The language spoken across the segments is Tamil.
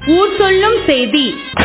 ஊர் சொல்லும் செய்தி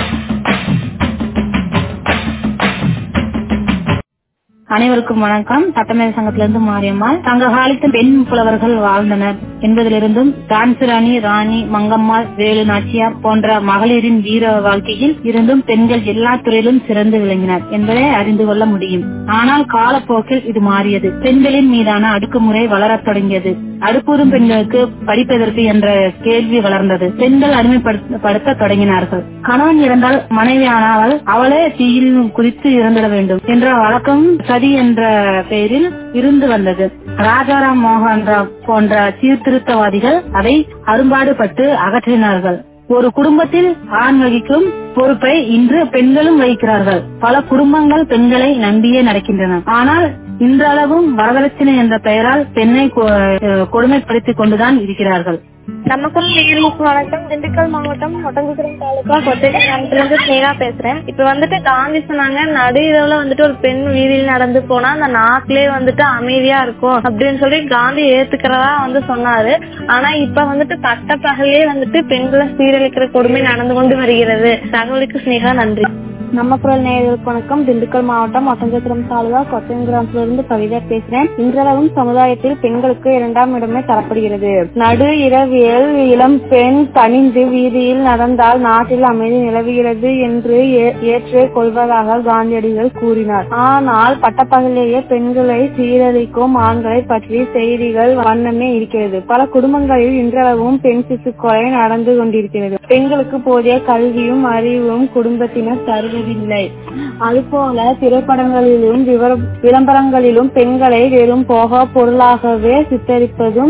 அனைவருக்கும் வணக்கம் சட்டமேத சங்கத்திலிருந்து மாரியம்மாள் சங்க காலத்தில் பெண் புலவர்கள் வாழ்ந்தனர் என்பதிலிருந்தும் டான்சு ராணி ராணி மங்கம்மாள் வேலு நாச்சியார் போன்ற மகளிரின் வீர வாழ்க்கையில் இருந்தும் பெண்கள் எல்லா துறையிலும் சிறந்து விளங்கினர் என்பதை அறிந்து கொள்ள முடியும் ஆனால் காலப்போக்கில் இது மாறியது பெண்களின் மீதான அடக்குமுறை வளரத் தொடங்கியது அடுப்பூரும் பெண்களுக்கு படிப்பதற்கு என்ற கேள்வி வளர்ந்தது பெண்கள் அடிமைப்படுத்த தொடங்கினார்கள் கணவன் இறந்தால் மனைவியானவள் அவளே தீயில் குறித்து இறந்திட வேண்டும் என்ற வழக்கம் சதி என்ற பெயரில் இருந்து வந்தது ராஜாராம் மோகன் ராவ் போன்ற சீர்திருத்தவாதிகள் அதை அரும்பாடுபட்டு அகற்றினார்கள் ஒரு குடும்பத்தில் ஆண் வகிக்கும் பொறுப்பை இன்று பெண்களும் வகிக்கிறார்கள் பல குடும்பங்கள் பெண்களை நம்பியே நடக்கின்றன ஆனால் இன்றளவும் வரதட்சணை என்ற பெயரால் பெண்ணை கொடுமைப்படுத்திக் கொண்டுதான் இருக்கிறார்கள் நமக்கும் நேர்களுக்கு வணக்கம் திண்டுக்கல் மாவட்டம் ஒட்டங்குதிரம் தாலுகா கொட்டை கிராமத்திலிருந்து ஸ்னேகா பேசுறேன் இப்ப வந்துட்டு காந்தி சொன்னாங்க நடு இரவுல வந்துட்டு ஒரு பெண் வீதியில் நடந்து போனா அந்த நாட்டிலே வந்துட்டு அமைதியா இருக்கும் அப்படின்னு சொல்லி காந்தி ஏத்துக்கிறதா வந்து சொன்னாரு ஆனா இப்ப வந்துட்டு பட்ட பகலே வந்துட்டு பெண்களை சீரழிக்கிற கொடுமை நடந்து கொண்டு வருகிறது தகவலுக்கு ஸ்னேகா நன்றி நம்ம குரல் நேயர்களுக்கு வணக்கம் திண்டுக்கல் மாவட்டம் ஒட்டஞ்சத்திரம் தாலுகா கொத்தங்கிராமத்திலிருந்து கவிதா பேசுறேன் இன்றளவும் சமுதாயத்தில் பெண்களுக்கு இரண்டாம் இடமே தரப்படுகிறது நடு இரவியல் இளம் பெண் தனிந்து வீதியில் நடந்தால் நாட்டில் அமைதி நிலவுகிறது என்று ஏற்று கொள்வதாக காந்தியடிகள் கூறினார் ஆனால் பட்டப்பகலேயே பெண்களை சீரழிக்கும் ஆண்களை பற்றி செய்திகள் வண்ணமே இருக்கிறது பல குடும்பங்களில் இன்றளவும் பெண் சிசு கொலை நடந்து கொண்டிருக்கிறது பெண்களுக்கு போதிய கல்வியும் அறிவும் குடும்பத்தினர் தருவது இல்லை அதுபோல திரைப்படங்களிலும் விளம்பரங்களிலும் பெண்களை வெறும் போக பொருளாகவே சித்தரிப்பதும்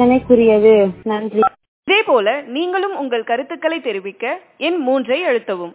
வேதனைக்குரியது நன்றி இதே போல நீங்களும் உங்கள் கருத்துக்களை தெரிவிக்க எண் மூன்றை அழுத்தவும்